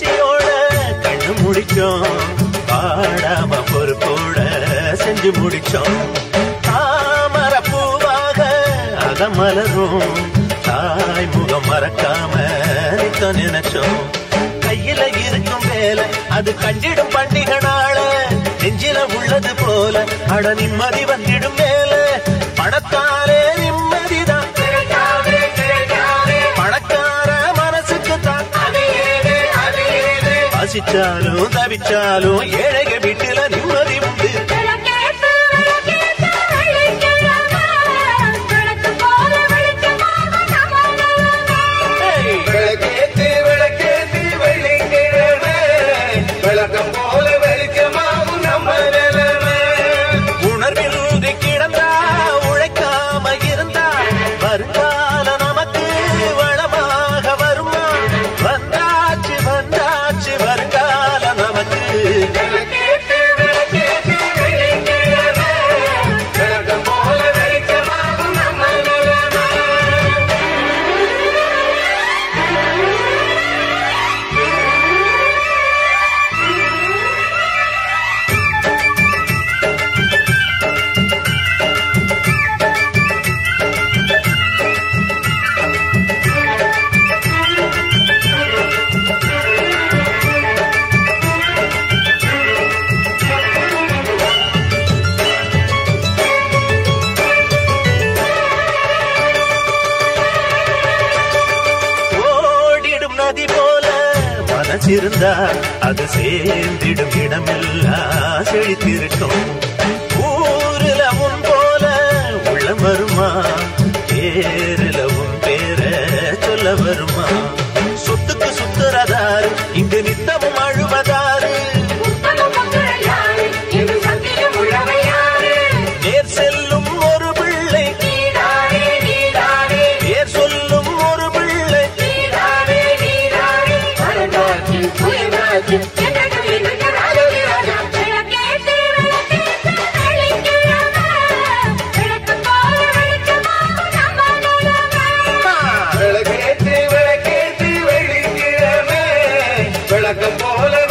ஆசையோட கண்ணு முடிச்சோம் பாடாம பொறுப்போட செஞ்சு முடிச்சோம் தாமர பூவாக அகம் மலரும் தாய் முகம் மறக்காம நிக்க நினைச்சோம் கையில இருக்கும் வேலை அது கண்டிடும் பண்டிகை நாள நெஞ்சில உள்ளது போல அட நிம்மதி வந்திடும் மேல பணத்தாலே நிம்மதிதான் பணக்கார மனசுக்கு தான் பசிச்சாலும் தவிச்சாலும் ஏழைக வீட்டுல நிம்மதி உண்டு விளக்கேத்து, விளக்கேத்து, வெள்ளிக்கிழமை. விளக்கு போல வெளிச்சமாக நம்ம நிலமே. ஏய், விளக்கேத்தி விளக்கேத்தி வெள்ளிக்கிழமை விளக்கம் போல வெளிச்சமாகும் நம்ம நிலமே உணர்வின்றி கிடந்தா உழைக்காம இருந்தா வருங்கால நமக்கு வளமாக வருமா வந்தாச்சு வந்தாச்சு வருங்கால நமக்கு விளக்கேத்தி விளக்கேத்தி வெள்ளிக்கிழமை விளக்கம் போல வெளிச்சமாகும் நம்ம நிலமே ஓடிடும் நதி போல மனசிருந்தா அது சேர்ந்திடும் இடமெல்லாம் செழித்திருக்கும் ஊருல உன் போல உள்ளம் வருமா பேருல உன் பேர சொல்ல வருமா சொத்துக்கு சுத்துறதாரு இங்கு நித்தமும் அழுவதாரு உத்தம மக்கள் யாரு? என்று சத்தியம் உள்ளவை யாரு? நேர் செல்லும் ஒரு பிள்ளை நீதானே, நீதானே, நேர் சொல்லும் ஒரு பிள்ளை நீதானே, நீதானே. வரலாற்று, புயலாற்று, என்றென்றும் இருக்க ராஜாதி ராஜா. விளக்கேத்து, விளக்கேத்து, வெள்ளிக்கிழமை. விளக்கு போல வெளிச்சமாக நம்ம நிலமே. விளக்கேத்தி விளக்கேத்தி வெள்ளிக்கிழமை விளக்கம் போல